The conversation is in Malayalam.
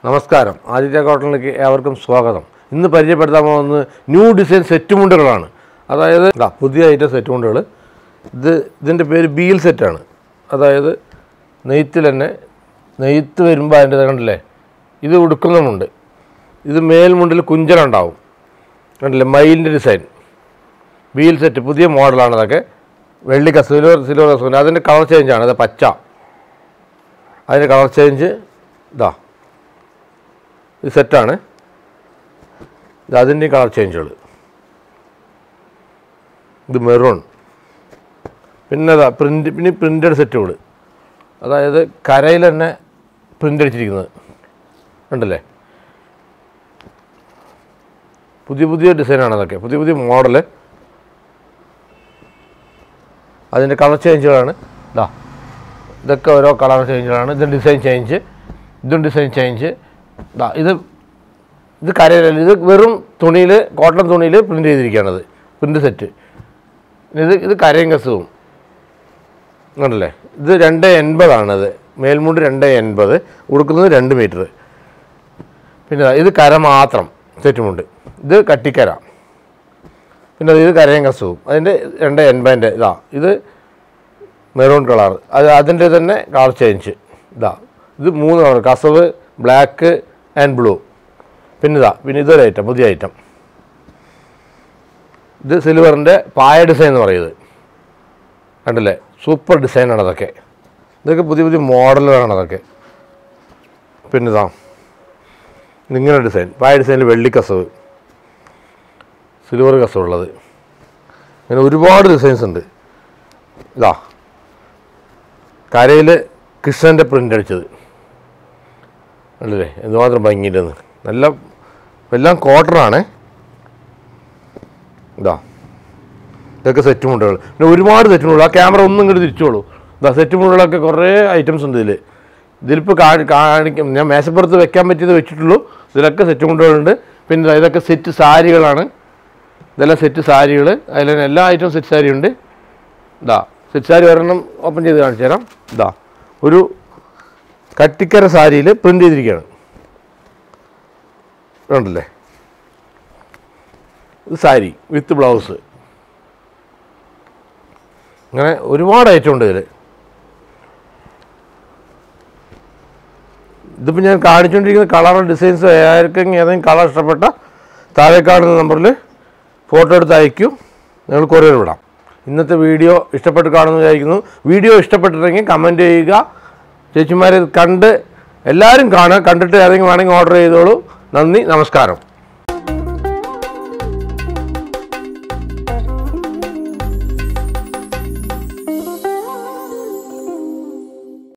നമസ്കാരം ആദിത്യ കോട്ടണിലേക്ക് ഏവർക്കും സ്വാഗതം ഇന്ന് പരിചയപ്പെടുത്താൻ പോകുന്നത് ന്യൂ ഡിസൈൻ സെറ്റ് മുണ്ടുകളാണ് അതായത് ദാ പുതിയ ഐറ്റം സെറ്റ് മുണ്ടുകൾ ഇത് ഇതിൻ്റെ പേര് ബീൽ സെറ്റാണ് അതായത് നെയ്ത്തിൽ തന്നെ നെയ്ത്ത് വരുമ്പോൾ അതിൻ്റെ ഇത് കണ്ടില്ലേ ഇത് ഉടുക്കുന്നമുണ്ട് ഇത് മേൽമുണ്ടിൽ കുഞ്ചലുണ്ടാവും കണ്ടില്ലേ മയിലിൻ്റെ ഡിസൈൻ ബീൽ സെറ്റ് പുതിയ മോഡലാണ് അതൊക്കെ വെള്ളി കസ സിൽവർ സിൽവർ കസൂന് അതിൻ്റെ കളർ ചേഞ്ചാണ് അത് പച്ച അതിൻ്റെ കളർ ചേഞ്ച് ഇതാ ഇത് സെറ്റാണ് ഇത് അതിൻ്റെ കളർ ചേഞ്ചുകൾ ഇത് മെറൂൺ പിന്നെ ഇതാ പ്രിൻ്റ് പിന്നെ പ്രിൻ്റഡ് സെറ്റുകൾ അതായത് കരയിൽ തന്നെ പ്രിൻ്റ് അടിച്ചിരിക്കുന്നത് ഉണ്ടല്ലേ പുതിയ പുതിയ ഡിസൈനാണ് അതൊക്കെ പുതിയ പുതിയ മോഡല് അതിൻ്റെ കളർ ചേഞ്ചുകളാണ് ഇതാ ഇതൊക്കെ ഓരോ കളർ ചേഞ്ചുകളാണ് ഇത് ഡിസൈൻ ചേഞ്ച് ഇതും ഡിസൈൻ ചേഞ്ച് ഇതാ ഇത് ഇത് കരയിലല്ല ഇത് വെറും തുണിയിൽ കോട്ടൺ തുണിയിൽ പ്രിൻ്റ് ചെയ്തിരിക്കുകയാണത് പ്രിൻ്റ് സെറ്റ് ഇത് ഇത് കരയും കസവും കണ്ടല്ലേ ഇത് രണ്ട് എൺപതാണത് മേൽമുണ്ട് രണ്ട് എൺപത് ഉടുക്കുന്നത് രണ്ട് മീറ്റർ പിന്നെ ദാ ഇത് കര മാത്രം സെറ്റുമുണ്ട് ഇത് കട്ടിക്കര പിന്നെ ഇത് കരയും കസവും അതിൻ്റെ രണ്ട് എൺപതിൻ്റെ ഇതാ ഇത് മെറൂൺ കളർ അത് അതിൻ്റെ തന്നെ കളർ ചേഞ്ച് ഇതാ ഇത് മൂന്ന് കളർ കസവ് ബ്ലാക്ക് ആൻഡ് ബ്ലൂ പിന്നെ ഇതാ പിന്നെ ഇതൊരു ഐറ്റം പുതിയ ഐറ്റം ഇത് സിൽവറിൻ്റെ പായ ഡിസൈൻ എന്ന് പറയുന്നത് കണ്ടില്ലേ സൂപ്പർ ഡിസൈനാണ് അതൊക്കെ ഇതൊക്കെ പുതിയ പുതിയ മോഡലുകളാണ് അതൊക്കെ പിന്നെ ഇതാ ഇങ്ങനെ ഡിസൈൻ പായ ഡിസൈനിൽ വെള്ളി കസവ് സിൽവർ കസവുള്ളത് അങ്ങനെ ഒരുപാട് ഡിസൈൻസ് ഉണ്ട് ഇതാ കരയിൽ കൃഷ്ണൻ്റെ പ്രിൻ്റ് അടിച്ചത് അല്ലേ എന്തുമാത്രം ഭംഗിയില്ലെന്ന് നല്ല എല്ലാം കോട്ടറാണ് ഇതാ ഇതൊക്കെ സെറ്റ് മുണ്ടുകൾ പിന്നെ ഒരുപാട് സെറ്റ് മുണ്ടുകൾ ആ ക്യാമറ ഒന്നും ഇങ്ങോട്ട് തിരിച്ചോളൂ ഇതാ സെറ്റ് മുണ്ടുകളൊക്കെ കുറേ ഐറ്റംസ് ഉണ്ട് ഇതിൽ ഇതിലിപ്പോൾ കാണി കാണിക്കും ഞാൻ മേശപ്പുറത്ത് വെക്കാൻ പറ്റിയത് വെച്ചിട്ടുള്ളൂ ഇതിലൊക്കെ സെറ്റ് മുണ്ടുകളുണ്ട് പിന്നെ ദാ ഇതൊക്കെ സെറ്റ് സാരികളാണ് ഇതെല്ലാം സെറ്റ് സാരികൾ അതിൽ തന്നെ എല്ലാ ഐറ്റം സെറ്റ് സാരി ഉണ്ട് ഇതാ സെറ്റ് സാരി ഒരെണ്ണം ഓപ്പൺ ചെയ്ത് കാണിച്ചു തരാം ഇതാ ഒരു കട്ടിക്കര സാരിയിൽ പ്രിൻ്റ് ചെയ്തിരിക്കുകയാണ് കണ്ടില്ലേ ഇത് സാരി വിത്ത് ബ്ലൗസ് അങ്ങനെ ഒരുപാട് ഐറ്റം ഉണ്ട് ഇതിൽ ഇതിപ്പോൾ ഞാൻ കാണിച്ചുകൊണ്ടിരിക്കുന്ന കളർ ഡിസൈൻസ് ആർക്കെങ്കിലും ഏതെങ്കിലും കളർ ഇഷ്ടപ്പെട്ട താഴെ കാണുന്ന നമ്പറിൽ ഫോട്ടോ എടുത്ത് അയക്കൂ ഞങ്ങൾ കൊറിയർ വിടാം ഇന്നത്തെ വീഡിയോ ഇഷ്ടപ്പെട്ട് കാണുമെന്ന് വിചാരിക്കുന്നു വീഡിയോ ഇഷ്ടപ്പെട്ടിട്ടുണ്ടെങ്കിൽ കമൻറ്റ് ചെയ്യുക ചേച്ചിമാരെ ഇത് കണ്ട് എല്ലാവരും കാണുക കണ്ടിട്ട് ഏതെങ്കിലും വേണമെങ്കിൽ ഓർഡർ ചെയ്തോളൂ നന്ദി നമസ്കാരം